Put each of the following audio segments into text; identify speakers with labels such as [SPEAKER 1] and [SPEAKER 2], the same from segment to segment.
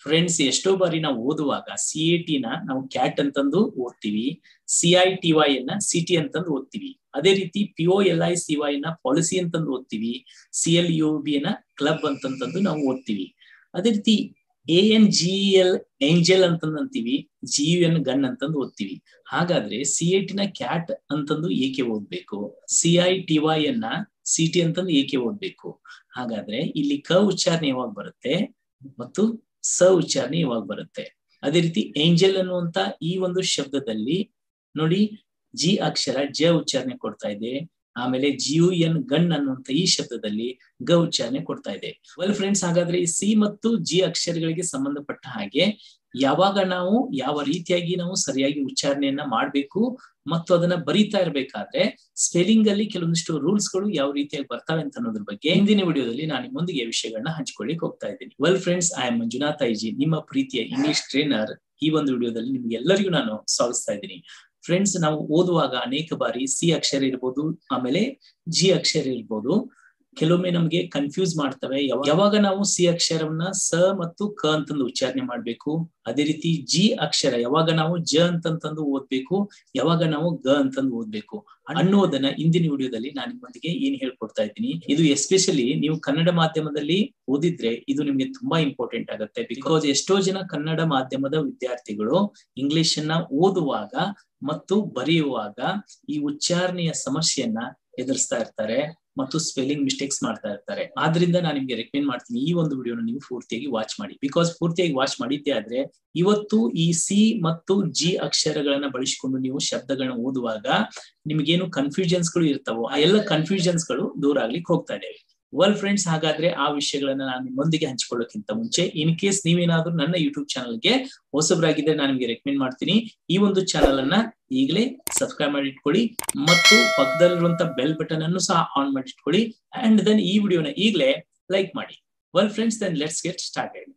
[SPEAKER 1] friends ಎಷ್ಟೋ ಬಾರಿ ನಾವು ಓದುವಾಗ ಸಿ ಎ ಟಿ ನ ನಾವು ಕ್ಯಾಟ್ ಅಂತಂದು ಓದ್ತೀವಿ ಸಿ ಐ ಟಿ ವೈ ಅನ್ನ ಸಿ ಟಿ ಅಂತಂದು ಓದ್ತೀವಿ ಅದೇ ರೀತಿ P O L I C Y ನ ಪಾಲಿಸಿ ಅಂತಂದು ಓದ್ತೀವಿ ಸಿ ಎಲ್ ಯು ಬಿ ನ ಕ್ಲಬ್ ಅಂತಂತಂದು ನಾವು ಓದ್ತೀವಿ ಅದೇ ರೀತಿ A N G L angel ಅಂತಂದು ಅಂತೀವಿ ಜಿ ಯು ಎನ್ ಗನ್ ಅಂತಂದು ಓದ್ತೀವಿ ಹಾಗಾದ್ರೆ ಸಿ ಐ ಟಿ ನ ಕ್ಯಾಟ್ ಅಂತಂದು ಏಕೆ ಓದ್ಬೇಕು ಸಿ ಐ ಟಿ ವೈ ಅನ್ನ ಸಿ ಟಿ ಅಂತಂದು ಏಕೆ ಓದ್ಬೇಕು ಹಾಗಾದ್ರೆ ಇಲ್ಲಿ ಕ ಉಚ್ಚಾರಣೆ ಯಾವಾಗ ಬರುತ್ತೆ ಮತ್ತು ಸ ಉಚ್ಚಾರಣೆ ಯಾವಾಗ ಬರುತ್ತೆ ಅದೇ ರೀತಿ ಏಂಜಲ್ ಅನ್ನುವಂತ ಈ ಒಂದು ಶಬ್ದದಲ್ಲಿ ನೋಡಿ ಜಿ ಅಕ್ಷರ ಜ ಉಚ್ಚಾರಣೆ ಕೊಡ್ತಾ ಇದೆ ಆಮೇಲೆ ಜಿಯು ಎನ್ ಗನ್ ಅನ್ನುವಂತ ಈ ಶಬ್ದದಲ್ಲಿ ಗ ಉಚ್ಚಾರಣೆ ಕೊಡ್ತಾ ಇದೆ ವೆಲ್ ಫ್ರೆಂಡ್ಸ್ ಹಾಗಾದ್ರೆ ಈ ಸಿ ಮತ್ತು ಜಿ ಅಕ್ಷರಗಳಿಗೆ ಸಂಬಂಧಪಟ್ಟ ಹಾಗೆ ಯಾವಾಗ ನಾವು ಯಾವ ರೀತಿಯಾಗಿ ನಾವು ಸರಿಯಾಗಿ ಉಚ್ಚಾರಣೆಯನ್ನ ಮಾಡಬೇಕು ಮತ್ತು ಅದನ್ನ ಬರೀತಾ ಇರ್ಬೇಕಾದ್ರೆ ಸ್ಪೆಲ್ಲಿಂಗ್ ಅಲ್ಲಿ ಕೆಲವೊಂದಿಷ್ಟು ರೂಲ್ಸ್ ಗಳು ಯಾವ ರೀತಿಯಾಗಿ ಬರ್ತವೆ ಅಂತ ಅನ್ನೋದ್ರ ಬಗ್ಗೆ ಹಿಂದಿನ ವಿಡಿಯೋದಲ್ಲಿ ನಾನು ನಿಮ್ಮೊಂದಿಗೆ ವಿಷಯಗಳನ್ನ ಹಂಚ್ಕೊಳ್ಳಿಕ್ ಹೋಗ್ತಾ ಇದ್ದೀನಿ well friends I am Manjunath ಐಜಿ ನಿಮ್ಮ ಪ್ರೀತಿಯ ಇಂಗ್ಲಿಷ್ ಟ್ರೈನರ್ ಈ ಒಂದು ವಿಡಿಯೋದಲ್ಲಿ ನಿಮ್ಗೆ ಎಲ್ಲರಿಗೂ ನಾನು ಸ್ವಾಗತಿಸ್ತಾ ಇದ್ದೀನಿ ಫ್ರೆಂಡ್ಸ್ ನಾವು ಓದುವಾಗ ಅನೇಕ ಬಾರಿ ಸಿ ಅಕ್ಷರ ಇರ್ಬೋದು ಆಮೇಲೆ ಜಿ ಅಕ್ಷರ ಇರ್ಬೋದು ಕೆಲವೊಮ್ಮೆ ನಮಗೆ ಕನ್ಫ್ಯೂಸ್ ಮಾಡ್ತವೆ ಯಾವಾಗ ನಾವು ಸಿ ಅಕ್ಷರವನ್ನ ಸ ಮತ್ತು ಕ ಅಂತಂದು ಉಚ್ಚಾರಣೆ ಮಾಡ್ಬೇಕು ಅದೇ ರೀತಿ ಜಿ ಅಕ್ಷರ ಯಾವಾಗ ನಾವು ಜ ಅಂತಂತಂದು ಓದ್ಬೇಕು ಯಾವಾಗ ನಾವು ಗ ಅಂತಂದು ಓದ್ಬೇಕು ಅನ್ನೋದನ್ನ ಇಂದಿನ ವಿಡಿಯೋದಲ್ಲಿ ನಾನು ನಿಮ್ಮೊಂದಿಗೆ ಏನ್ ಹೇಳ್ಕೊಡ್ತಾ ಇದ್ದೀನಿ ಇದು ಎಸ್ಪೆಷಲಿ ನೀವು ಕನ್ನಡ ಮಾಧ್ಯಮದಲ್ಲಿ ಓದಿದ್ರೆ ಇದು ನಿಮ್ಗೆ ತುಂಬಾ ಇಂಪಾರ್ಟೆಂಟ್ ಆಗುತ್ತೆ ಬಿಕಾಸ್ ಎಷ್ಟೋ ಜನ ಕನ್ನಡ ಮಾಧ್ಯಮದ ವಿದ್ಯಾರ್ಥಿಗಳು ಇಂಗ್ಲಿಷ್ ಅನ್ನ ಓದುವಾಗ ಮತ್ತು ಬರೆಯುವಾಗ ಈ ಉಚ್ಚಾರಣೆಯ ಸಮಸ್ಯೆಯನ್ನ ಎದುರಿಸ್ತಾ ಇರ್ತಾರೆ ಮತ್ತು ಸ್ಪೆಲ್ಲಿಂಗ್ ಮಿಸ್ಟೇಕ್ಸ್ ಮಾಡ್ತಾ ಇರ್ತಾರೆ ಆದ್ರಿಂದ ನಾನು ನಿಮ್ಗೆ ರೆಕಮೆಂಡ್ ಮಾಡ್ತೀನಿ ಈ ಒಂದು ವಿಡಿಯೋನ ನೀವು ಪೂರ್ತಿಯಾಗಿ ವಾಚ್ ಮಾಡಿ ಬಿಕಾಸ್ ಪೂರ್ತಿಯಾಗಿ ವಾಚ್ ಮಾಡಿದ್ದೆ ಆದ್ರೆ ಇವತ್ತು ಈ ಸಿ ಮತ್ತು ಜಿ ಅಕ್ಷರಗಳನ್ನ ಬಳಸಿಕೊಂಡು ನೀವು ಶಬ್ದಗಳನ್ನ ಓದುವಾಗ ನಿಮ್ಗೇನು ಕನ್ಫ್ಯೂಷನ್ಸ್ ಗಳು ಇರ್ತಾವೋ ಆ ಎಲ್ಲ ಕನ್ಫ್ಯೂಷನ್ಸ್ ಗಳು ದೂರ ಆಗ್ಲಿಕ್ಕೆ ಹೋಗ್ತಾ ಇದ್ದೇವೆ ವೆಲ್ ಫ್ರೆಂಡ್ಸ್ ಹಾಗಾದ್ರೆ ಆ ವಿಷಯಗಳನ್ನ ನಾನು ನಿಮ್ಮೊಂದಿಗೆ ಹಂಚಿಕೊಳ್ಳೋಕ್ಕಿಂತ ಮುಂಚೆ ಇನ್ ಕೇಸ್ ನೀವೇನಾದ್ರೂ ನನ್ನ ಯೂಟ್ಯೂಬ್ ಚಾನಲ್ಗೆ ಹೊಸಬ್ರಾಗಿದ್ರೆ ನಾನು ನಿಮ್ಗೆ ರೆಕಮೆಂಡ್ ಮಾಡ್ತೀನಿ ಈ ಒಂದು ಚಾನಲ್ ಅನ್ನ ಈಗಲೇ ಸಬ್ಸ್ಕ್ರೈಬ್ ಮಾಡಿ ಇಟ್ಕೊಳ್ಳಿ ಮತ್ತು ಪಕ್ಕದಲ್ಲಿರುವಂತ ಬೆಲ್ ಬಟನ್ ಅನ್ನು ಸಹ ಆನ್ ಮಾಡಿ ಇಟ್ಕೊಳ್ಳಿ ಅಂಡ್ ದೆನ್ ಈ ವಿಡಿಯೋನ ಈಗಲೇ ಲೈಕ್ ಮಾಡಿ well friends then let's get started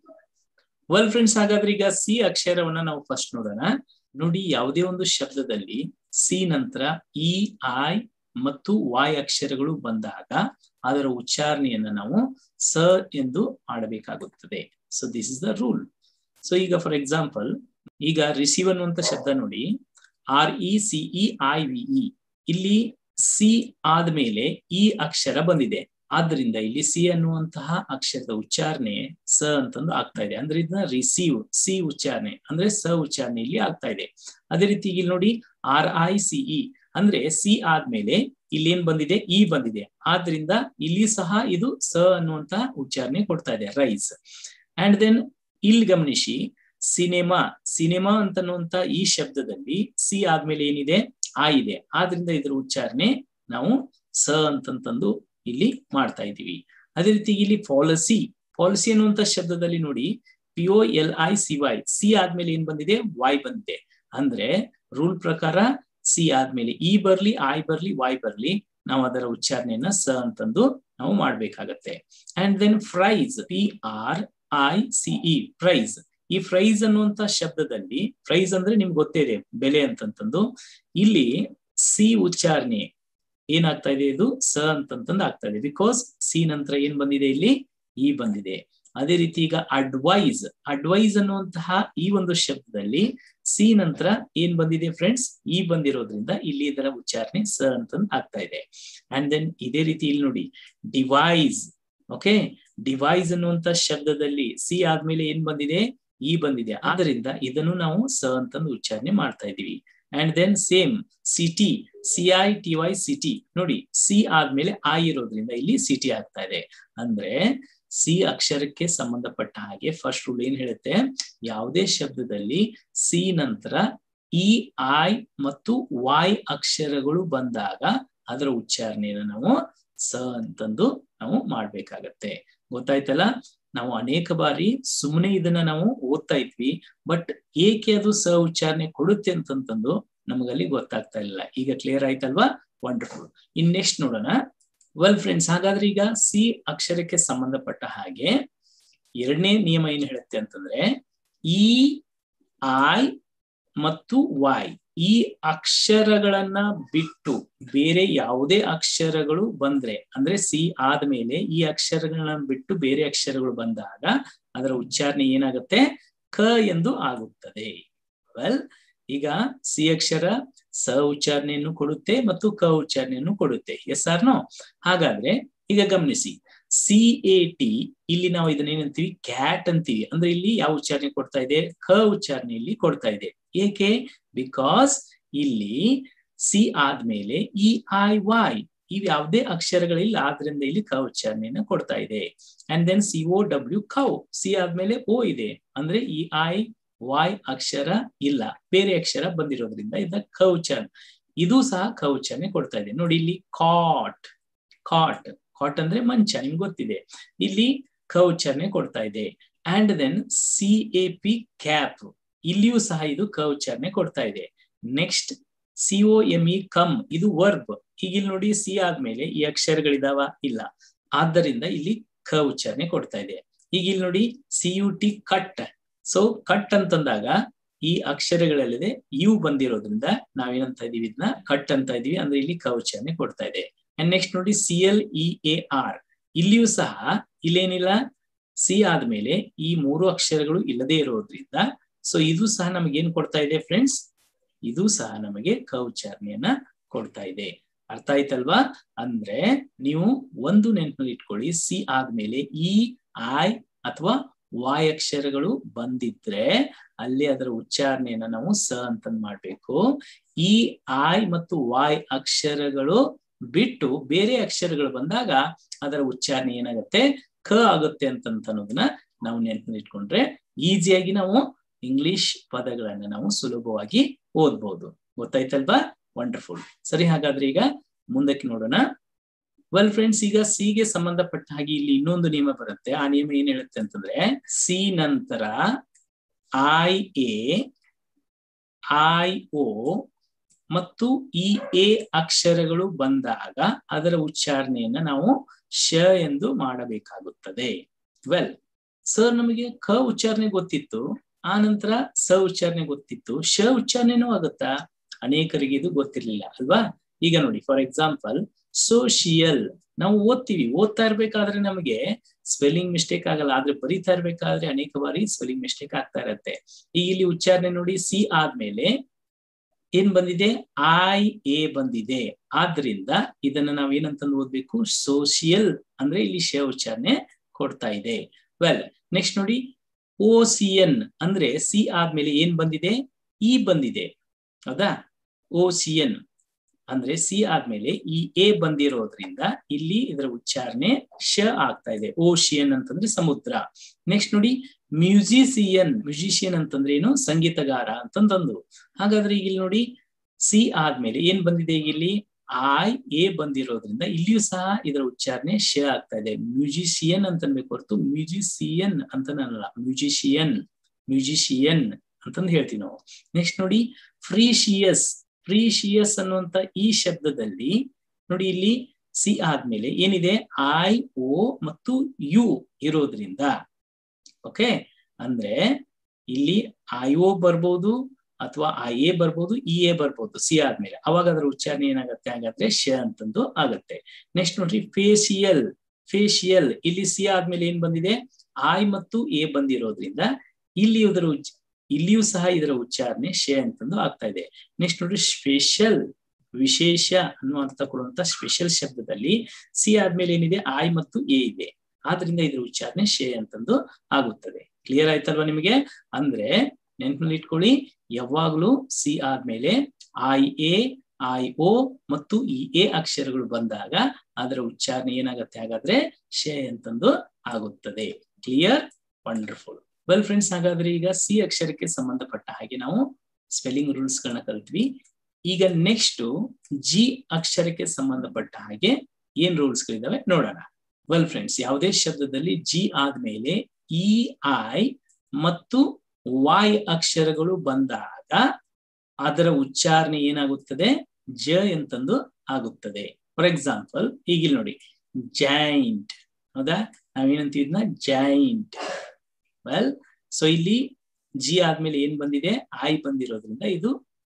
[SPEAKER 1] well friends ಹಾಗಾದ್ರೆ ಈಗ ಸಿ ಅಕ್ಷರವನ್ನ ನಾವು ಫಸ್ಟ್ ನೋಡೋಣ ನೋಡಿ ಯಾವುದೇ ಒಂದು ಶಬ್ದದಲ್ಲಿ ಸಿ ನಂತರ ಇ ಐ ಮತ್ತು ವಾಯ್ ಅಕ್ಷರಗಳು ಬಂದಾಗ ಅದರ ಉಚ್ಚಾರಣೆಯನ್ನ ನಾವು ಸ ಎಂದು ಮಾಡಬೇಕಾಗುತ್ತದೆ so this is the rule so ಈಗ ಫಾರ್ ಎಕ್ಸಾಂಪಲ್ ಈಗ ರಿಸೀವ್ ಅನ್ನುವಂತ ಶಬ್ದ ನೋಡಿ R E C E I V E ಇಲ್ಲಿ ಸಿ ಆದ್ಮೇಲೆ ಈ ಅಕ್ಷರ ಬಂದಿದೆ ಆದ್ರಿಂದ ಇಲ್ಲಿ ಸಿ ಅನ್ನುವಂತಹ ಅಕ್ಷರದ ಉಚ್ಚಾರಣೆ ಸ ಅಂತಂದು ಆಗ್ತಾ ಇದೆ ಅಂದ್ರೆ ಇದನ್ನ ರಿಸೀವ್ ಸಿ ಉಚ್ಚಾರಣೆ ಅಂದ್ರೆ ಸ ಉಚ್ಚಾರಣೆ ಇಲ್ಲಿ ಆಗ್ತಾ ಇದೆ ಅದೇ ರೀತಿ ಇಲ್ಲಿ ನೋಡಿ ಆರ್ ಐ ಸಿ ಇ ಅಂದ್ರೆ ಸಿ ಆದ್ಮೇಲೆ ಇಲ್ಲಿ ಏನ್ ಬಂದಿದೆ ಇ ಬಂದಿದೆ ಆದ್ರಿಂದ ಇಲ್ಲಿ ಸಹ ಇದು ಸ ಅನ್ನುವಂತಹ ಉಚ್ಚಾರಣೆ ಕೊಡ್ತಾ ಇದೆ ರೈಸ್ ಅಂಡ್ ದೆನ್ ಇಲ್ಲಿ ಗಮನಿಸಿ ಸಿನಿಮಾ ಸಿನಿಮಾ ಅಂತನ್ನುವಂತ ಈ ಶಬ್ದದಲ್ಲಿ ಸಿ ಆದ್ಮೇಲೆ ಏನಿದೆ ಆ ಇದೆ ಆದ್ರಿಂದ ಇದರ ಉಚ್ಚಾರಣೆ ನಾವು ಸ ಅಂತಂತಂದು ಇಲ್ಲಿ ಮಾಡ್ತಾ ಇದೀವಿ ಅದೇ ರೀತಿ ಇಲ್ಲಿ ಪಾಲಿಸಿ ಪಾಲಿಸಿ ಅನ್ನುವಂತ ಶಬ್ದದಲ್ಲಿ ನೋಡಿ P O L I C Y C ಆದ್ಮೇಲೆ ಏನ್ ಬಂದಿದೆ ವಾಯ್ ಬಂದಿದೆ ಅಂದ್ರೆ ರೂಲ್ ಪ್ರಕಾರ ಸಿ ಆದ್ಮೇಲೆ ಇ ಬರ್ಲಿ ಐ ಬರ್ಲಿ ವಾಯ್ ಬರ್ಲಿ ನಾವು ಅದರ ಉಚ್ಚಾರಣೆಯನ್ನ ಸ ಅಂತಂದು ನಾವು ಮಾಡ್ಬೇಕಾಗತ್ತೆ and then price P R I C E price ಈ ಫ್ರೈಸ್ ಅನ್ನುವಂತ ಶಬ್ದದಲ್ಲಿ ಪ್ರೈಸ್ ಅಂದ್ರೆ ನಿಮ್ಗೆ ಗೊತ್ತೇ ಇದೆ ಬೆಲೆ ಅಂತಂತಂದು ಇಲ್ಲಿ ಸಿ ಉಚ್ಚಾರಣೆ ಏನಾಗ್ತಾ ಇದೆ ಇದು ಸ ಅಂತಂತಂದು ಆಗ್ತಾ ಇದೆ ಬಿಕಾಸ್ ಸಿ ನಂತರ ಏನ್ ಬಂದಿದೆ ಇಲ್ಲಿ ಇ ಬಂದಿದೆ ಅದೇ ರೀತಿ ಈಗ ಅಡ್ವೈಸ್ ಅಡ್ವೈಸ್ ಅನ್ನುವಂತಹ ಈ ಒಂದು ಶಬ್ದದಲ್ಲಿ ಸಿ ನಂತರ ಏನ್ ಬಂದಿದೆ ಫ್ರೆಂಡ್ಸ್ ಈ ಬಂದಿರೋದ್ರಿಂದ ಇಲ್ಲಿ ಇದರ ಉಚ್ಚಾರಣೆ ಸ ಅಂತಂದು ಆಗ್ತಾ ಇದೆ ಅಂಡ್ ದೆನ್ ಇದೇ ರೀತಿ ಇಲ್ಲಿ ನೋಡಿ ಡಿವೈಸ್ ಓಕೆ ಡಿವೈಸ್ ಅನ್ನುವಂತ ಶಬ್ದದಲ್ಲಿ ಸಿ ಆದ್ಮೇಲೆ ಏನ್ ಬಂದಿದೆ ಈ ಬಂದಿದೆ ಆದ್ರಿಂದ ಇದನ್ನು ನಾವು ಸ ಅಂತಂದು ಉಚ್ಚಾರಣೆ ಮಾಡ್ತಾ ಇದೀವಿ and then same city C I T Y city ನೋಡಿ ಸಿ ಆದ್ಮೇಲೆ ಆ ಇರೋದ್ರಿಂದ ಇಲ್ಲಿ ಸಿಟಿ ಆಗ್ತಾ ಇದೆ ಅಂದ್ರೆ ಸಿ ಅಕ್ಷರಕ್ಕೆ ಸಂಬಂಧಪಟ್ಟ ಹಾಗೆ ಫಸ್ಟ್ ರೂಲ್ ಏನ್ ಹೇಳುತ್ತೆ ಯಾವುದೇ ಶಬ್ದದಲ್ಲಿ ಸಿ ನಂತರ ಇ ಐ ಮತ್ತು ವಾಯ್ ಅಕ್ಷರಗಳು ಬಂದಾಗ ಅದರ ಉಚ್ಚಾರಣೆಯನ್ನು ನಾವು ಸ ಅಂತಂದು ನಾವು ಮಾಡ್ಬೇಕಾಗತ್ತೆ ಗೊತ್ತಾಯ್ತಲ್ಲ ನಾವು ಅನೇಕ ಬಾರಿ ಸುಮ್ಮನೆ ಇದನ್ನ ನಾವು ಓದ್ತಾ ಇದ್ವಿ ಬಟ್ ಏಕೆ ಅದು ಸ ಉಚ್ಚಾರಣೆ ಕೊಡುತ್ತೆ ಅಂತಂತಂದು ನಮಗಲ್ಲಿ ಗೊತ್ತಾಗ್ತಾ ಇಲ್ಲ ಈಗ ಕ್ಲಿಯರ್ ಆಯ್ತಲ್ವಾ ವಂಡರ್ಫುಲ್ ಇನ್ ನೆಕ್ಸ್ಟ್ ನೋಡೋಣ ವೆಲ್ ಫ್ರೆಂಡ್ಸ್ ಹಾಗಾದ್ರೆ ಈಗ ಸಿ ಅಕ್ಷರಕ್ಕೆ ಸಂಬಂಧಪಟ್ಟ ಹಾಗೆ ಎರಡನೇ ನಿಯಮ ಏನ್ ಹೇಳುತ್ತೆ ಅಂತಂದ್ರೆ ಇ ಐ ಮತ್ತು ವಾಯ್ ಈ ಅಕ್ಷರಗಳನ್ನ ಬಿಟ್ಟು ಬೇರೆ ಯಾವುದೇ ಅಕ್ಷರಗಳು ಬಂದ್ರೆ ಅಂದ್ರೆ ಸಿ ಆದ್ಮೇಲೆ ಈ ಅಕ್ಷರಗಳನ್ನ ಬಿಟ್ಟು ಬೇರೆ ಅಕ್ಷರಗಳು ಬಂದಾಗ ಅದರ ಉಚ್ಚಾರಣೆ ಏನಾಗುತ್ತೆ ಕ ಎಂದು ಆಗುತ್ತದೆ ವೆಲ್ ಈಗ ಸಿ ಅಕ್ಷರ ಸ ಉಚ್ಚಾರಣೆಯನ್ನು ಕೊಡುತ್ತೆ ಮತ್ತು ಕ ಉಚ್ಚಾರಣೆಯನ್ನು ಕೊಡುತ್ತೆ ಎಸ್ ಆರ್ ನೋ ಹಾಗಾದ್ರೆ ಈಗ ಗಮನಿಸಿ ಸಿ ಎ ಟಿ ಇಲ್ಲಿ ನಾವು ಇದನ್ನ ಏನಂತೀವಿ ಕ್ಯಾಟ್ ಅಂತೀವಿ ಅಂದ್ರೆ ಇಲ್ಲಿ ಯಾವ ಉಚ್ಚಾರಣೆ ಕೊಡ್ತಾ ಇದೆ ಕ ಉಚ್ಚಾರಣೆಯಲ್ಲಿ ಕೊಡ್ತಾ ಇದೆ ಏಕೆ ಬಿಕಾಸ್ ಇಲ್ಲಿ ಸಿ ಆದ್ಮೇಲೆ ಇ ಐ ವಾಯ್ ಇವ್ ಯಾವುದೇ ಅಕ್ಷರಗಳಿಲ್ಲ ಆದ್ರಿಂದ ಇಲ್ಲಿ ಕ ಉಚ್ಚಾರಣೆಯನ್ನ ಕೊಡ್ತಾ ಇದೆ and then C O W cow C ಆದ್ಮೇಲೆ ಓ ಇದೆ ಅಂದ್ರೆ ಇ ಐ ವಾಯ್ ಅಕ್ಷರ ಇಲ್ಲ ಬೇರೆ ಅಕ್ಷರ ಬಂದಿರೋದ್ರಿಂದ ಇದ ಕ ಉಚ್ಚಾರಣೆ ಇದು ಸಹ ಕ ಉಚ್ಚಾರಣೆ ಕೊಡ್ತಾ ಇದೆ ನೋಡಿ ಇಲ್ಲಿ ಕಾಟ್ ಕಾಟ್ ಕಾಟ್ ಅಂದ್ರೆ ಮಂಚ ನಿಮ್ಗೆ ಗೊತ್ತಿದೆ ಇಲ್ಲಿ ಕ ಉಚ್ಚಾರಣೆ ಕೊಡ್ತಾ ಇದೆ and then C A P cap ಇಲ್ಲಿಯೂ ಸಹ ಇದು ಕ ಉಚ್ಚಾರಣೆ ಕೊಡ್ತಾ ಇದೆ next C O M E come ಇದು ವರ್ಬ್ ಈಗ ಇಲ್ಲಿ ನೋಡಿ ಸಿ ಆದ್ಮೇಲೆ ಈ ಅಕ್ಷರಗಳಿದಾವ ಇಲ್ಲ ಆದ್ದರಿಂದ ಇಲ್ಲಿ ಕ ಉಚ್ಚಾರಣೆ ಕೊಡ್ತಾ ಇದೆ ಈಗ ಇಲ್ಲಿ ನೋಡಿ C U T cut so cut ಅಂತಂದಾಗ ಈ ಅಕ್ಷರಗಳಲ್ಲಿದೆ ಯು ಬಂದಿರೋದ್ರಿಂದ ನಾವೇನಂತ ಇದೀವಿ ಇದನ್ನ ಕಟ್ ಅಂತ ಇದೀವಿ ಅಂದ್ರೆ ಇಲ್ಲಿ ಕ ಉಚ್ಚಾರಣೆ ಕೊಡ್ತಾ ಇದೆ ಅಂಡ್ ನೆಕ್ಸ್ಟ್ ನೋಡಿ C L E A R ಇಲ್ಲಿಯೂ ಸಹ ಇಲ್ಲೇನಿಲ್ಲ ಸಿ ಆದ್ಮೇಲೆ ಈ ಮೂರು ಅಕ್ಷರಗಳು ಇಲ್ಲದೆ ಇರೋದ್ರಿಂದ ಸೊ ಇದು ಸಹ ನಮಗೆ ಏನ್ ಕೊಡ್ತಾ ಇದೆ ಫ್ರೆಂಡ್ಸ್ ಇದು ಸಹ ನಮಗೆ ಕ ಉಚ್ಚಾರಣೆಯನ್ನ ಕೊಡ್ತಾ ಇದೆ ಅರ್ಥ ಆಯ್ತಲ್ವಾ ಅಂದ್ರೆ ನೀವು ಒಂದು ನೆನಪಿನಲ್ಲಿ ಇಟ್ಕೊಳ್ಳಿ ಸಿ ಆದ್ಮೇಲೆ ಇ ಐ ಅಥವಾ ವಾಯ್ ಅಕ್ಷರಗಳು ಬಂದಿದ್ರೆ ಅಲ್ಲಿ ಅದರ ಉಚ್ಚಾರಣೆಯನ್ನ ನಾವು ಸ ಅಂತ ಮಾಡ್ಬೇಕು ಈ ಐ ಮತ್ತು ವಾಯ್ ಅಕ್ಷರಗಳು ಬಿಟ್ಟು ಬೇರೆ ಅಕ್ಷರಗಳು ಬಂದಾಗ ಅದರ ಉಚ್ಚಾರಣೆ ಏನಾಗುತ್ತೆ ಕ ಆಗುತ್ತೆ ಅಂತಂತ ಅನ್ನೋದನ್ನ ನಾವು ನೆನಪಿನಲ್ಲಿ ಇಟ್ಕೊಂಡ್ರೆ ಈಸಿಯಾಗಿ ನಾವು ಇಂಗ್ಲಿಷ್ ಪದಗಳನ್ನ ನಾವು ಸುಲಭವಾಗಿ ಓದ್ಬಹುದು ಗೊತ್ತಾಯ್ತಲ್ವಾ ವಂಡರ್ಫುಲ್ ಸರಿ ಹಾಗಾದ್ರೆ ಈಗ ಮುಂದಕ್ಕೆ ನೋಡೋಣ ವೆಲ್ ಫ್ರೆಂಡ್ಸ್ ಈಗ ಸಿ ಗೆ ಸಂಬಂಧಪಟ್ಟ ಹಾಗೆ ಇಲ್ಲಿ ಇನ್ನೊಂದು ನಿಯಮ ಬರುತ್ತೆ ಆ ನಿಯಮ ಏನ್ ಹೇಳುತ್ತೆ ಅಂತಂದ್ರೆ ಸಿ ನಂತರ ಐ ಎ ಐ ಓ ಮತ್ತು ಈ ಎ ಅಕ್ಷರಗಳು ಬಂದಾಗ ಅದರ ಉಚ್ಚಾರಣೆಯನ್ನ ನಾವು ಶ ಎಂದು ಮಾಡಬೇಕಾಗುತ್ತದೆ ವೆಲ್ ಸರ್ ನಮಗೆ ಕ ಉಚ್ಚಾರಣೆ ಗೊತ್ತಿತ್ತು ಆ ನಂತರ ಸ ಉಚ್ಚಾರಣೆ ಗೊತ್ತಿತ್ತು ಶ ಉಚ್ಚಾರಣೆನೂ ಆಗುತ್ತಾ ಅನೇಕರಿಗೆ ಇದು ಗೊತ್ತಿರ್ಲಿಲ್ಲ ಅಲ್ವಾ ಈಗ ನೋಡಿ ಫಾರ್ ಎಕ್ಸಾಂಪಲ್ ಸೋಶಿಯಲ್ ನಾವು ಓದ್ತೀವಿ ಓದ್ತಾ ಇರ್ಬೇಕಾದ್ರೆ ನಮಗೆ ಸ್ಪೆಲ್ಲಿಂಗ್ ಮಿಸ್ಟೇಕ್ ಆಗಲ್ಲ ಆದ್ರೆ ಬರೀತಾ ಇರ್ಬೇಕಾದ್ರೆ ಅನೇಕ ಬಾರಿ ಸ್ಪೆಲ್ಲಿಂಗ್ ಮಿಸ್ಟೇಕ್ ಆಗ್ತಾ ಇರತ್ತೆ ಈಗ ಇಲ್ಲಿ ಉಚ್ಚಾರಣೆ ನೋಡಿ ಸಿ ಆದ್ಮೇಲೆ ಏನ್ ಬಂದಿದೆ ಐ ಎ ಬಂದಿದೆ ಆದ್ರಿಂದ ಇದನ್ನ ನಾವ್ ಏನಂತಂದು ಓದ್ಬೇಕು ಸೋಶಿಯಲ್ ಅಂದ್ರೆ ಇಲ್ಲಿ ಶ ಉಚ್ಚಾರಣೆ ಕೊಡ್ತಾ ಇದೆ ವೆಲ್ ನೆಕ್ಸ್ಟ್ ನೋಡಿ ಓ ಸಿ ಎನ್ ಅಂದ್ರೆ ಸಿ ಆದ್ಮೇಲೆ ಏನ್ ಬಂದಿದೆ ಇ ಬಂದಿದೆ ಹೌದಾ ಓ ಸಿ ಎನ್ ಅಂದ್ರೆ ಸಿ ಆದ್ಮೇಲೆ ಈ ಎ ಬಂದಿರೋದ್ರಿಂದ ಇಲ್ಲಿ ಇದರ ಉಚ್ಚಾರಣೆ ಶ ಆಗ್ತಾ ಇದೆ ಓಶಿಯನ್ ಅಂತಂದ್ರೆ ಸಮುದ್ರ ನೆಕ್ಸ್ಟ್ ನೋಡಿ ಮ್ಯೂಸಿಸಿಯನ್ ಮ್ಯೂಸಿಷಿಯನ್ ಅಂತಂದ್ರೆ ಏನು ಸಂಗೀತಗಾರ ಅಂತಂದು ಹಾಗಾದ್ರೆ ಈಗ ಇಲ್ಲಿ ನೋಡಿ ಸಿ ಆದ್ಮೇಲೆ ಏನ್ ಬಂದಿದೆ ಈಗ ಇಲ್ಲಿ ಐ ಎ ಬಂದಿರೋದ್ರಿಂದ ಇಲ್ಲಿಯೂ ಸಹ ಇದರ ಉಚ್ಚಾರಣೆ ಶ ಆಗ್ತಾ ಇದೆ ಮ್ಯೂಸಿಷಿಯನ್ ಅಂತ ಅನ್ಬೇಕು ಹೊರತು ಮ್ಯೂಸಿಸಿಯನ್ ಅಂತ ಅನ್ನಲ್ಲ ಮ್ಯೂಸಿಷಿಯನ್ ಮ್ಯೂಸಿಷಿಯನ್ ಅಂತಂದು ಹೇಳ್ತೀವಿ ನಾವು ನೆಕ್ಸ್ಟ್ ನೋಡಿ ಫ್ರೀಶಿಯಸ್ ಫ್ರೀಶಿಯಸ್ ಅನ್ನುವಂತ ಈ ಶಬ್ದದಲ್ಲಿ ನೋಡಿ ಇಲ್ಲಿ ಸಿ ಆದ್ಮೇಲೆ ಏನಿದೆ ಐ ಓ ಮತ್ತು ಯು ಇರೋದ್ರಿಂದ ಓಕೆ ಅಂದ್ರೆ ಇಲ್ಲಿ ಐ ಓ ಬರ್ಬೋದು ಅಥವಾ ಐ ಎ ಬರ್ಬೋದು ಇ ಎ ಬರ್ಬೋದು ಸಿ ಆದ್ಮೇಲೆ ಅವಾಗ ಅದರ ಉಚ್ಚಾರಣೆ ಏನಾಗುತ್ತೆ ಹಾಗಾದ್ರೆ ಶ ಅಂತಂದು ಆಗತ್ತೆ ನೆಕ್ಸ್ಟ್ ನೋಡ್ರಿ ಫೇಶಿಯಲ್ ಫೇಶಿಯಲ್ ಇಲ್ಲಿ ಸಿ ಆದ್ಮೇಲೆ ಏನ್ ಬಂದಿದೆ ಐ ಮತ್ತು ಎ ಬಂದಿರೋದ್ರಿಂದ ಇಲ್ಲಿ ಇದರ ಇಲ್ಲಿಯೂ ಸಹ ಇದರ ಉಚ್ಚಾರಣೆ ಶೇ ಅಂತಂದು ಆಗ್ತಾ ಇದೆ ನೆಕ್ಸ್ಟ್ ನೋಡ್ರಿ ಸ್ಪೆಷಲ್ ವಿಶೇಷ ಅನ್ನುವಂತ ಕೊಡುವಂತ ಸ್ಪೆಷಲ್ ಶಬ್ದದಲ್ಲಿ ಸಿ ಆದ್ಮೇಲೆ ಏನಿದೆ ಐ ಮತ್ತು ಎ ಇದೆ ಆದ್ರಿಂದ ಇದರ ಉಚ್ಚಾರಣೆ ಶೇ ಅಂತಂದು ಆಗುತ್ತದೆ ಕ್ಲಿಯರ್ ಆಯ್ತಲ್ವಾ ನಿಮಗೆ ಅಂದ್ರೆ ನೆನ್ಪಿನಲ್ಲಿ ಇಟ್ಕೊಳ್ಳಿ ಯಾವಾಗ್ಲೂ ಸಿ ಆದ್ಮೇಲೆ ಐ ಎ ಐ ಓ ಮತ್ತು ಈ ಎ ಅಕ್ಷರಗಳು ಬಂದಾಗ ಅದರ ಉಚ್ಚಾರಣೆ ಏನಾಗುತ್ತೆ ಹಾಗಾದ್ರೆ ಶೇ ಅಂತಂದು ಆಗುತ್ತದೆ ಕ್ಲಿಯರ್ ವಂಡರ್ಫುಲ್ ವೆಲ್ ಫ್ರೆಂಡ್ಸ್ ಹಾಗಾದ್ರೆ ಈಗ ಸಿ ಅಕ್ಷರಕ್ಕೆ ಸಂಬಂಧಪಟ್ಟ ಹಾಗೆ ನಾವು ಸ್ಪೆಲ್ಲಿಂಗ್ ರೂಲ್ಸ್ ಗಳನ್ನ ಕಲ್ತ್ವಿ ಈಗ ನೆಕ್ಸ್ಟ್ ಜಿ ಅಕ್ಷರಕ್ಕೆ ಸಂಬಂಧಪಟ್ಟ ಹಾಗೆ ಏನ್ ರೂಲ್ಸ್ ಗಳಿದಾವೆ ನೋಡೋಣ ವೆಲ್ ಫ್ರೆಂಡ್ಸ್ ಯಾವುದೇ ಶಬ್ದದಲ್ಲಿ ಜಿ ಆದ್ಮೇಲೆ ಇ ಐ ಮತ್ತು ವಾಯ್ ಅಕ್ಷರಗಳು ಬಂದಾಗ ಅದರ ಉಚ್ಚಾರಣೆ ಏನಾಗುತ್ತದೆ ಜ ಎಂತಂದು ಆಗುತ್ತದೆ ಫಾರ್ ಎಕ್ಸಾಂಪಲ್ ಈಗಿಲ್ ನೋಡಿ ಜೈಂಟ್ ಹೌದಾ ನಾವೇನಂತೀವಿ ಇದನ್ನ ಜೈಂಟ್ ವೆಲ್ ಸೊ ಇಲ್ಲಿ ಜಿ ಆದ್ಮೇಲೆ ಏನ್ ಬಂದಿದೆ ಐ ಬಂದಿರೋದ್ರಿಂದ ಇದು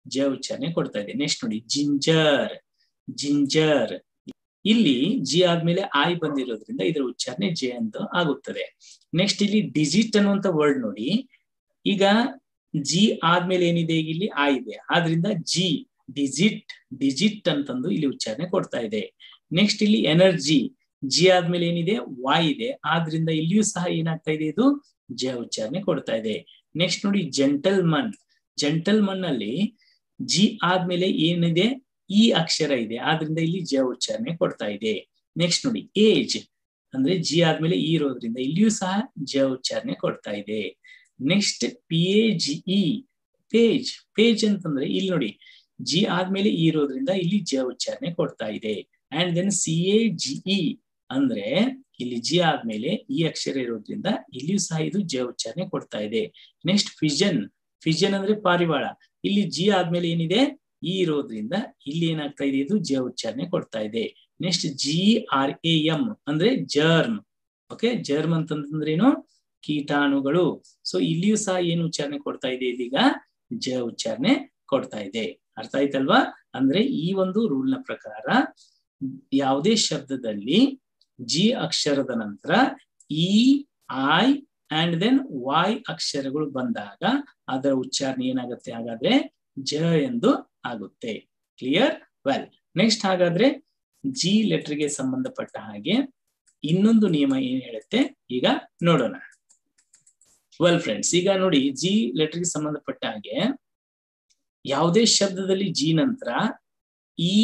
[SPEAKER 1] ಜ ಉಚ್ಚಾರಣೆ ಕೊಡ್ತಾ ಇದೆ ನೆಕ್ಸ್ಟ್ ನೋಡಿ ಜಿಂಜರ್ ಜಿಂಜರ್ ಇಲ್ಲಿ ಜಿ ಆದ್ಮೇಲೆ ಐ ಬಂದಿರೋದ್ರಿಂದ ಇದರ ಉಚ್ಚಾರಣೆ ಜೆ ಅಂತ ಆಗುತ್ತದೆ ನೆಕ್ಸ್ಟ್ ಇಲ್ಲಿ ಡಿಜಿಟ್ ಅನ್ನುವಂತ ವರ್ಡ್ ನೋಡಿ ಈಗ ಜಿ ಆದ್ಮೇಲೆ ಏನಿದೆ ಈಗ ಇಲ್ಲಿ ಆ ಇದೆ ಆದ್ರಿಂದ ಜಿ ಡಿಜಿಟ್ ಡಿಜಿಟ್ ಅಂತಂದು ಇಲ್ಲಿ ಉಚ್ಚಾರಣೆ ಕೊಡ್ತಾ ಇದೆ ನೆಕ್ಸ್ಟ್ ಇಲ್ಲಿ ಎನರ್ಜಿ ಜಿ ಆದ್ಮೇಲೆ ಏನಿದೆ ವಾಯ್ ಇದೆ ಆದ್ರಿಂದ ಇಲ್ಲಿಯೂ ಸಹ ಏನಾಗ್ತಾ ಇದೆ ಇದು ಜ ಉಚ್ಚಾರಣೆ ಕೊಡ್ತಾ ಇದೆ ನೆಕ್ಸ್ಟ್ ನೋಡಿ ಜೆಂಟಲ್ ಮನ್ ಜೆಂಟಲ್ ಮನ್ ಅಲ್ಲಿ ಜಿ ಆದ್ಮೇಲೆ ಏನಿದೆ ಈ ಅಕ್ಷರ ಇದೆ ಆದ್ರಿಂದ ಇಲ್ಲಿ ಜ ಉಚ್ಚಾರಣೆ ಕೊಡ್ತಾ ಇದೆ ನೆಕ್ಸ್ಟ್ ನೋಡಿ ಏಜ್ ಅಂದ್ರೆ ಜಿ ಆದ್ಮೇಲೆ ಈ ಇರೋದ್ರಿಂದ ಇಲ್ಲಿಯೂ ಸಹ ಜ ಉಚ್ಚಾರಣೆ ಕೊಡ್ತಾ ಇದೆ next P A G E page page ಅಂತಂದ್ರೆ ಇಲ್ಲಿ ನೋಡಿ ಜಿ ಆದ್ಮೇಲೆ ಈ ಇರೋದ್ರಿಂದ ಇಲ್ಲಿ ಜ ಉಚ್ಚಾರಣೆ ಕೊಡ್ತಾ ಇದೆ and then C A G E ಅಂದ್ರೆ ಇಲ್ಲಿ ಜಿ ಆದ್ಮೇಲೆ ಈ ಅಕ್ಷರ ಇರೋದ್ರಿಂದ ಇಲ್ಲಿಯೂ ಸಹ ಇದು ಜ ಉಚ್ಚಾರಣೆ ಕೊಡ್ತಾ ಇದೆ ನೆಕ್ಸ್ಟ್ ಫಿಜನ್ ಫಿಜನ್ ಅಂದ್ರೆ ಪಾರಿವಾಳ ಇಲ್ಲಿ ಜಿ ಆದ್ಮೇಲೆ ಏನಿದೆ ಈ ಇರೋದ್ರಿಂದ ಇಲ್ಲಿ ಏನಾಗ್ತಾ ಇದೆ ಇದು ಜ ಉಚ್ಚಾರಣೆ ಕೊಡ್ತಾ ಇದೆ next G R A M ಅಂದ್ರೆ ಜರ್ಮ್ ಓಕೆ ಜರ್ಮ್ ಅಂತಂದ್ರೆ ಏನು ಕೀಟಾಣುಗಳು ಸೊ ಇಲ್ಲಿಯೂ ಸಹ ಏನು ಉಚ್ಚಾರಣೆ ಕೊಡ್ತಾ ಇದೆ ಇದೀಗ ಜ ಉಚ್ಚಾರಣೆ ಕೊಡ್ತಾ ಇದೆ ಅರ್ಥ ಆಯ್ತಲ್ವಾ ಅಂದ್ರೆ ಈ ಒಂದು ರೂಲ್ ನ ಪ್ರಕಾರ ಯಾವುದೇ ಶಬ್ದದಲ್ಲಿ ಜಿ ಅಕ್ಷರದ ನಂತರ E I and then Y ಅಕ್ಷರಗಳು ಬಂದಾಗ ಅದರ ಉಚ್ಚಾರಣೆ ಏನಾಗುತ್ತೆ ಹಾಗಾದ್ರೆ ಜ ಎಂದು ಆಗುತ್ತೆ ಕ್ಲಿಯರ್ ವೆಲ್ ನೆಕ್ಸ್ಟ್ ಹಾಗಾದ್ರೆ ಜಿ ಲೆಟರ್ಗೆ ಸಂಬಂಧಪಟ್ಟ ಹಾಗೆ ಇನ್ನೊಂದು ನಿಯಮ ಏನ್ ಹೇಳುತ್ತೆ ಈಗ ನೋಡೋಣ ವೆಲ್ ಫ್ರೆಂಡ್ಸ್ ಈಗ ನೋಡಿ ಜಿ ಲೆಟರ್ಗೆ ಸಂಬಂಧಪಟ್ಟ ಹಾಗೆ ಯಾವುದೇ ಶಬ್ದದಲ್ಲಿ ಜಿ ನಂತರ ಇ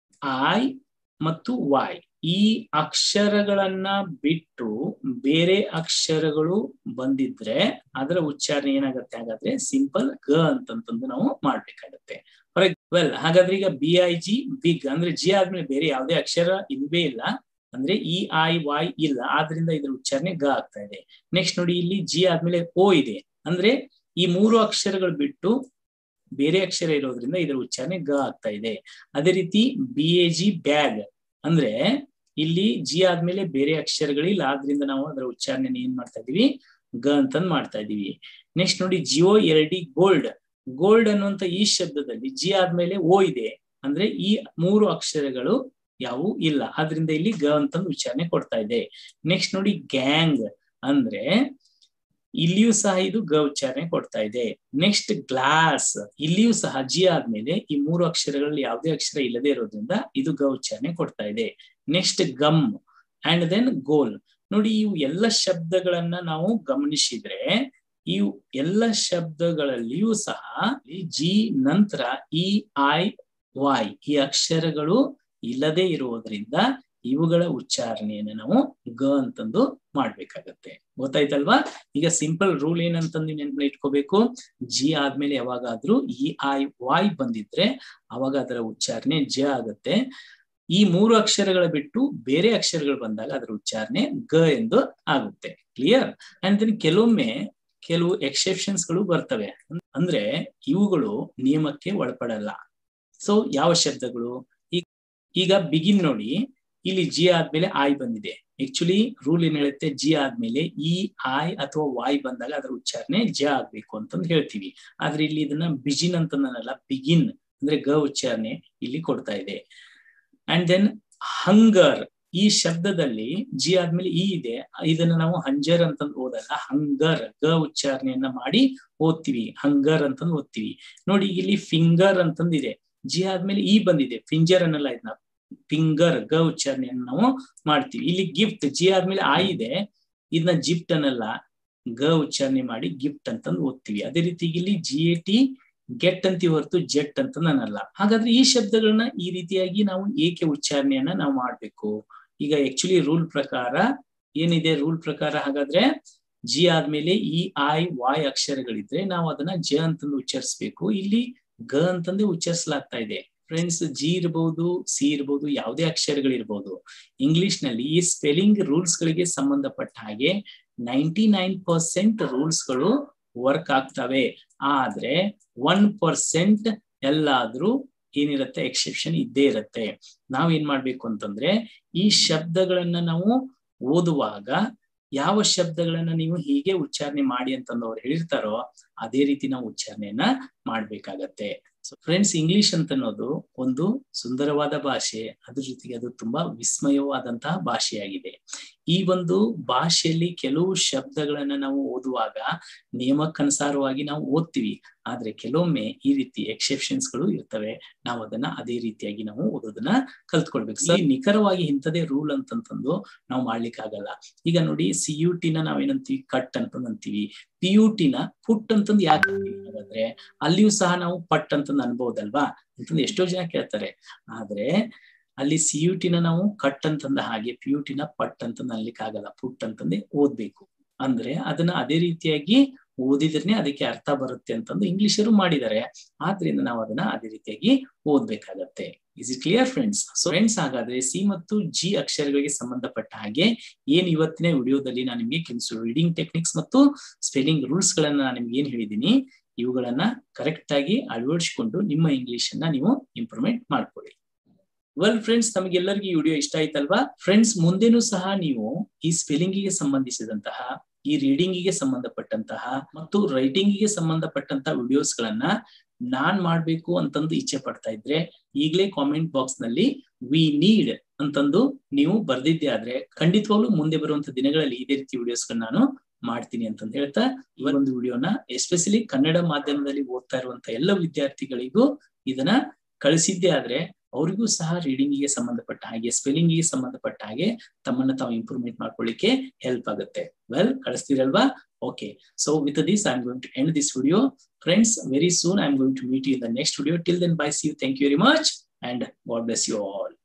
[SPEAKER 1] ಐ ಮತ್ತು ವಾಯ್ ಈ ಅಕ್ಷರಗಳನ್ನ ಬಿಟ್ಟು ಬೇರೆ ಅಕ್ಷರಗಳು ಬಂದಿದ್ರೆ ಅದರ ಉಚ್ಚಾರಣೆ ಏನಾಗುತ್ತೆ ಹಾಗಾದ್ರೆ ಸಿಂಪಲ್ ಗ ಅಂತಂತಂದು ನಾವು ಮಾಡ್ಬೇಕಾಗತ್ತೆ ಫಾರ್ ವೆಲ್ ಹಾಗಾದ್ರೆ ಈಗ ಬಿ ಐ ಜಿ ಬಿಗ್ ಅಂದ್ರೆ ಜಿ ಆದ್ಮೇಲೆ ಬೇರೆ ಯಾವುದೇ ಅಕ್ಷರ ಇಲ್ವೇ ಇಲ್ಲ ಅಂದ್ರೆ ಇ ಐ ವಾಯ್ ಇಲ್ಲ ಆದ್ರಿಂದ ಇದ್ರ ಉಚ್ಚಾರಣೆ ಗ ಆಗ್ತಾ ಇದೆ ನೆಕ್ಸ್ಟ್ ನೋಡಿ ಇಲ್ಲಿ ಜಿ ಆದ್ಮೇಲೆ ಓ ಇದೆ ಅಂದ್ರೆ ಈ ಮೂರು ಅಕ್ಷರಗಳು ಬಿಟ್ಟು ಬೇರೆ ಅಕ್ಷರ ಇರೋದ್ರಿಂದ ಇದರ ಉಚ್ಚಾರಣೆ ಗ ಆಗ್ತಾ ಇದೆ ಅದೇ ರೀತಿ ಬಿ ಎ ಜಿ ಬ್ಯಾಗ್ ಅಂದ್ರೆ ಇಲ್ಲಿ ಜಿ ಆದ್ಮೇಲೆ ಬೇರೆ ಅಕ್ಷರಗಳಿಲ್ಲ ಆದ್ರಿಂದ ನಾವು ಅದರ ಉಚ್ಚಾರಣೆ ಏನ್ ಮಾಡ್ತಾ ಇದೀವಿ ಗ ಅಂತಂದ್ ಮಾಡ್ತಾ ಇದೀವಿ ನೆಕ್ಸ್ಟ್ ನೋಡಿ ಜಿಯೋ ಎರಡಿ ಗೋಲ್ಡ್ ಗೋಲ್ಡ್ ಅನ್ನುವಂತ ಈ ಶಬ್ದದಲ್ಲಿ ಜಿ ಆದ್ಮೇಲೆ ಓ ಇದೆ ಅಂದ್ರೆ ಈ ಮೂರು ಅಕ್ಷರಗಳು ಯಾವು ಇಲ್ಲ ಆದ್ರಿಂದ ಇಲ್ಲಿ ಗ ಅಂತಂದು ಉಚ್ಚಾರಣೆ ಕೊಡ್ತಾ ಇದೆ ನೆಕ್ಸ್ಟ್ ನೋಡಿ ಗ್ಯಾಂಗ್ ಅಂದ್ರೆ ಇಲ್ಲಿಯೂ ಸಹ ಇದು ಗ ಉಚ್ಚಾರಣೆ ಕೊಡ್ತಾ ಇದೆ ನೆಕ್ಸ್ಟ್ ಗ್ಲಾಸ್ ಇಲ್ಲಿಯೂ ಸಹ ಜಿ ಆದ್ಮೇಲೆ ಈ ಮೂರು ಅಕ್ಷರಗಳಲ್ಲಿ ಯಾವುದೇ ಅಕ್ಷರ ಇಲ್ಲದೆ ಇರೋದ್ರಿಂದ ಇದು ಗ ಉಚ್ಚಾರಣೆ ಕೊಡ್ತಾ ಇದೆ next gum and then goal ನೋಡಿ ಇವು ಎಲ್ಲ ಶಬ್ದಗಳನ್ನ ನಾವು ಗಮನಿಸಿದ್ರೆ ಇವು ಎಲ್ಲ ಶಬ್ದಗಳಲ್ಲಿಯೂ ಸಹ ಜಿ ನಂತರ ಇ ಐ ವಾಯ್ ಈ ಅಕ್ಷರಗಳು ಇಲ್ಲದೆ ಇರುವುದರಿಂದ ಇವುಗಳ ಉಚ್ಚಾರಣೆಯನ್ನು ನಾವು ಗ ಅಂತಂದು ಮಾಡ್ಬೇಕಾಗತ್ತೆ ಗೊತ್ತಾಯ್ತಲ್ವಾ ಈಗ ಸಿಂಪಲ್ ರೂಲ್ ಏನಂತಂದು ನೆನ್ಪು ಇಟ್ಕೋಬೇಕು ಜಿ ಆದ್ಮೇಲೆ ಯಾವಾಗಾದ್ರೂ ಇ ಐ ವಾಯ್ ಬಂದಿದ್ರೆ ಅವಾಗ ಅದರ ಉಚ್ಚಾರಣೆ ಜ ಆಗತ್ತೆ ಈ ಮೂರು ಅಕ್ಷರಗಳ ಬಿಟ್ಟು ಬೇರೆ ಅಕ್ಷರಗಳು ಬಂದಾಗ ಅದರ ಉಚ್ಚಾರಣೆ ಗ ಎಂದು ಆಗುತ್ತೆ ಕ್ಲಿಯರ್ ಅಂಡ್ ದೆನ್ ಕೆಲವೊಮ್ಮೆ ಕೆಲವು ಎಕ್ಸೆಪ್ಷನ್ಸ್ ಗಳು ಬರ್ತವೆ ಅಂದ್ರೆ ಇವುಗಳು ನಿಯಮಕ್ಕೆ ಒಳಪಡಲ್ಲ ಸೊ ಯಾವ ಶಬ್ದಗಳು ಈಗ ಬಿಗಿನ್ ನೋಡಿ ಇಲ್ಲಿ ಜಿ ಆದ್ಮೇಲೆ ಆಯ್ ಬಂದಿದೆ ಆಕ್ಚುಲಿ ರೂಲ್ ಏನ್ ಹೇಳುತ್ತೆ ಜಿ ಆದ್ಮೇಲೆ ಈ ಆಯ್ ಅಥವಾ ವಾಯ್ ಬಂದಾಗ ಅದರ ಉಚ್ಚಾರಣೆ ಜ ಆಗ್ಬೇಕು ಅಂತಂದು ಹೇಳ್ತೀವಿ ಆದ್ರೆ ಇಲ್ಲಿ ಇದನ್ನ ಬಿಜಿನ್ ಅಂತಂದನಲ್ಲ ಬಿಗಿನ್ ಅಂದ್ರೆ ಗ ಉಚ್ಚಾರಣೆ ಇಲ್ಲಿ ಕೊಡ್ತಾ ಇದೆ ಅಂಡ್ ದೆನ್ ಹಂಗರ್ ಈ ಶಬ್ದದಲ್ಲಿ ಜಿ ಆದ್ಮೇಲೆ ಈ ಇದೆ ಇದನ್ನ ನಾವು ಹಂಜರ್ ಅಂತಂದು ಓದಲ್ಲ ಹಂಗರ್ ಗ ಉಚ್ಚಾರಣೆಯನ್ನ ಮಾಡಿ ಓದ್ತೀವಿ ಹಂಗರ್ ಅಂತಂದು ಓದ್ತೀವಿ ನೋಡಿ ಇಲ್ಲಿ ಫಿಂಗರ್ ಅಂತಂದಿದೆ ಜಿ ಆದ್ಮೇಲೆ ಈ ಬಂದಿದೆ ಫಿಂಜರ್ ಅನ್ನಲ್ಲ ಇದನ್ನ ಫಿಂಗರ್ ಗ ಉಚ್ಚಾರಣೆಯನ್ನು ನಾವು ಮಾಡ್ತೀವಿ ಇಲ್ಲಿ ಗಿಫ್ಟ್ ಜಿ ಆದ್ಮೇಲೆ ಆ ಇದೆ ಇದನ್ನ ಜಿಫ್ಟ್ ಅನ್ನಲ್ಲ ಗ ಉಚ್ಚಾರಣೆ ಮಾಡಿ ಗಿಫ್ಟ್ ಅಂತಂದು ಓದ್ತೀವಿ ಅದೇ ರೀತಿ ಇಲ್ಲಿ ಜಿ ಎ ಟಿ ಗೆಟ್ ಅಂತೀವಿ ಹೊರತು ಜೆಟ್ ಅಂತ ಅನ್ನಲ್ಲ ಹಾಗಾದ್ರೆ ಈ ಶಬ್ದಗಳನ್ನ ಈ ರೀತಿಯಾಗಿ ನಾವು ಏಕೆ ಉಚ್ಚಾರಣೆಯನ್ನ ನಾವು ಮಾಡ್ಬೇಕು ಈಗ ಆಕ್ಚುಲಿ ರೂಲ್ ಪ್ರಕಾರ ಏನಿದೆ ರೂಲ್ ಪ್ರಕಾರ ಹಾಗಾದ್ರೆ ಜಿ ಆದ್ಮೇಲೆ ಈ ಐ ವಾಯ್ ಅಕ್ಷರಗಳಿದ್ರೆ ನಾವು ಅದನ್ನ ಜ ಅಂತಂದು ಉಚ್ಚರಿಸ್ಬೇಕು ಇಲ್ಲಿ ಗ ಅಂತಂದೇ ಉಚ್ಚರಿಸಲಾಗ್ತಾ ಇದೆ ಫ್ರೆಂಡ್ಸ್ ಜಿ ಇರಬಹುದು ಸಿ ಇರಬಹುದು ಯಾವುದೇ ಅಕ್ಷರಗಳಿರ್ಬೋದು ಇಂಗ್ಲಿಷ್ ನಲ್ಲಿ ಈ ಸ್ಪೆಲ್ಲಿಂಗ್ ರೂಲ್ಸ್ ಗಳಿಗೆ ಸಂಬಂಧಪಟ್ಟ ಹಾಗೆ ನೈಂಟಿ ನೈನ್ ಪರ್ಸೆಂಟ್ ರೂಲ್ಸ್ ಗಳು ವರ್ಕ್ ಆಗ್ತವೆ ಆದ್ರೆ ಒನ್ ಪರ್ಸೆಂಟ್ ಎಲ್ಲಾದ್ರೂ ಏನಿರುತ್ತೆ ಎಕ್ಸೆಪ್ಷನ್ ಇದ್ದೇ ಇರುತ್ತೆ ನಾವ್ ಏನ್ ಮಾಡ್ಬೇಕು ಅಂತಂದ್ರೆ ಈ ಶಬ್ದಗಳನ್ನ ನಾವು ಓದುವಾಗ ಯಾವ ಶಬ್ದಗಳನ್ನ ನೀವು ಹೀಗೆ ಉಚ್ಚಾರಣೆ ಮಾಡಿ ಅಂತಂದು ಅವ್ರು ಹೇಳಿರ್ತಾರೋ ಅದೇ ರೀತಿ ನಾವು ಉಚ್ಚಾರಣೆಯನ್ನ ಮಾಡ್ಬೇಕಾಗತ್ತೆ ಫ್ರೆಂಡ್ಸ್ ಇಂಗ್ಲಿಷ್ ಅಂತ ಅನ್ನೋದು ಒಂದು ಸುಂದರವಾದ ಭಾಷೆ ಅದ್ರ ಜೊತೆಗೆ ಅದು ತುಂಬಾ ವಿಸ್ಮಯವಾದಂತಹ ಭಾಷೆಯಾಗಿದೆ ಈ ಒಂದು ಭಾಷೆಯಲ್ಲಿ ಕೆಲವು ಶಬ್ದಗಳನ್ನ ನಾವು ಓದುವಾಗ ನಿಯಮಕ್ಕನುಸಾರವಾಗಿ ನಾವು ಓದ್ತೀವಿ ಆದ್ರೆ ಕೆಲವೊಮ್ಮೆ ಈ ರೀತಿ ಎಕ್ಸೆಪ್ಷನ್ಸ್ ಗಳು ಇರ್ತವೆ ನಾವು ಅದನ್ನ ಅದೇ ರೀತಿಯಾಗಿ ನಾವು ಓದೋದನ್ನ ಕಲ್ತ್ಕೊಳ್ಬೇಕು ಸರ್ ನಿಖರವಾಗಿ ಇಂಥದೇ ರೂಲ್ ಅಂತಂತಂದು ನಾವು ಮಾಡ್ಲಿಕ್ಕೆ ಆಗಲ್ಲ ಈಗ ನೋಡಿ ಸಿ ಯು ಟಿನ ನಾವೇನಂತೀವಿ ಕಟ್ ಅಂತಂದ್ ಅಂತೀವಿ ಪಿ ಯು ಟಿನ ಪುಟ್ ಅಂತಂದು ಯಾಕೆ ಹಾಗಾದ್ರೆ ಅಲ್ಲಿಯೂ ಸಹ ನಾವು ಪಟ್ ಅಂತಂದು ಅನ್ಬಹುದಲ್ವಾ ಅಂತಂದು ಎಷ್ಟೋ ಜನ ಕೇಳ್ತಾರೆ ಆದ್ರೆ ಅಲ್ಲಿ ಸಿ ಯು ಟಿನ ನಾವು ಕಟ್ ಅಂತಂದ ಹಾಗೆ ಪಿ ಯು ಟಿನ ಪಟ್ ಅಂತಂದು ಅನ್ಲಿಕ್ಕೆ ಆಗಲ್ಲ ಪುಟ್ ಅಂತಂದೇ ಓದ್ಬೇಕು ಅಂದ್ರೆ ಅದನ್ನ ಅದೇ ರೀತಿಯಾಗಿ ಓದಿದ್ರೆ ಅದಕ್ಕೆ ಅರ್ಥ ಬರುತ್ತೆ ಅಂತಂದು ಇಂಗ್ಲಿಷರು ಮಾಡಿದ್ದಾರೆ ಆದ್ರಿಂದ ನಾವು ಅದನ್ನ ಅದೇ ರೀತಿಯಾಗಿ ಓದ್ಬೇಕಾಗತ್ತೆ is it clear friends so friends ಹಾಗಾದ್ರೆ ಸಿ ಮತ್ತು ಜಿ ಅಕ್ಷರಗಳಿಗೆ ಸಂಬಂಧಪಟ್ಟ ಹಾಗೆ ಏನ್ ಇವತ್ತಿನ ವಿಡಿಯೋದಲ್ಲಿ ನಾನು ನಿಮ್ಗೆ ಕೆಲಸ ರೀಡಿಂಗ್ ಟೆಕ್ನಿಕ್ಸ್ ಮತ್ತು ಸ್ಪೆಲ್ಲಿಂಗ್ ರೂಲ್ಸ್ ಗಳನ್ನ ನಾನು ನಿಮ್ಗೆ ಏನ್ ಹೇಳಿದೀನಿ ಇವುಗಳನ್ನ ಕರೆಕ್ಟ್ ಆಗಿ ಅಳವಡಿಸಿಕೊಂಡು ನಿಮ್ಮ ಇಂಗ್ಲಿಷ್ ಅನ್ನ ನೀವು ಇಂಪ್ರೂವ್ಮೆಂಟ್ ಮಾಡ್ಕೊಳ್ಳಿ ವೆಲ್ ಫ್ರೆಂಡ್ಸ್ ನಮಗೆಲ್ಲರಿಗೂ ಈ ವಿಡಿಯೋ ಇಷ್ಟ ಆಯ್ತಲ್ವಾ ಫ್ರೆಂಡ್ಸ್ ಮುಂದೆನೂ ಸಹ ನೀವು ಈ ಸ್ಪೆಲ್ಲಿಂಗಿಗೆ ಸಂಬಂಧಿಸಿದಂತಹ ಈ ರೀಡಿಂಗಿಗೆ ಸಂಬಂಧಪಟ್ಟಂತಹ ಮತ್ತು ರೈಟಿಂಗಿಗೆ ಸಂಬಂಧಪಟ್ಟಂತಹ ವಿಡಿಯೋಸ್ ಗಳನ್ನ ನಾನ್ ಮಾಡ್ಬೇಕು ಅಂತಂದು ಇಚ್ಛೆ ಪಡ್ತಾ ಇದ್ರೆ ಈಗಲೇ ಕಾಮೆಂಟ್ ಬಾಕ್ಸ್ ನಲ್ಲಿ ವಿ ನೀಡ್ ಅಂತಂದು ನೀವು ಬರ್ದಿದ್ದೆ ಆದ್ರೆ ಖಂಡಿತವಾಗ್ಲೂ ಮುಂದೆ ಬರುವಂತ ದಿನಗಳಲ್ಲಿ ಇದೇ ರೀತಿ ವಿಡಿಯೋಸ್ ನಾನು ಮಾಡ್ತೀನಿ ಅಂತಂದು ಹೇಳ್ತಾ ಈ ಒಂದು ವಿಡಿಯೋನ ಎಸ್ಪೆಷಲಿ ಕನ್ನಡ ಮಾಧ್ಯಮದಲ್ಲಿ ಓದ್ತಾ ಇರುವಂತ ಎಲ್ಲ ವಿದ್ಯಾರ್ಥಿಗಳಿಗೂ ಇದನ್ನ ಕಳಿಸಿದ್ದೆ ಆದ್ರೆ ಅವರಿಗೂ ಸಹ ರೀಡಿಂಗಿಗೆ ಸಂಬಂಧಪಟ್ಟ ಹಾಗೆ ಸ್ಪೆಲ್ಲಿಂಗಿಗೆ ಸಂಬಂಧಪಟ್ಟ ಹಾಗೆ ತಮ್ಮನ್ನ ತಾವು ಇಂಪ್ರೂವ್ಮೆಂಟ್ ಮಾಡ್ಕೊಳ್ಳಿಕ್ಕೆ ಹೆಲ್ಪ್ ಆಗುತ್ತೆ ವೆಲ್ ಕಳಿಸ್ತೀರಲ್ವಾ okay so with this I am going to end this video friends very soon I am going to meet you in the next video till then bye see you thank you very much and God bless you all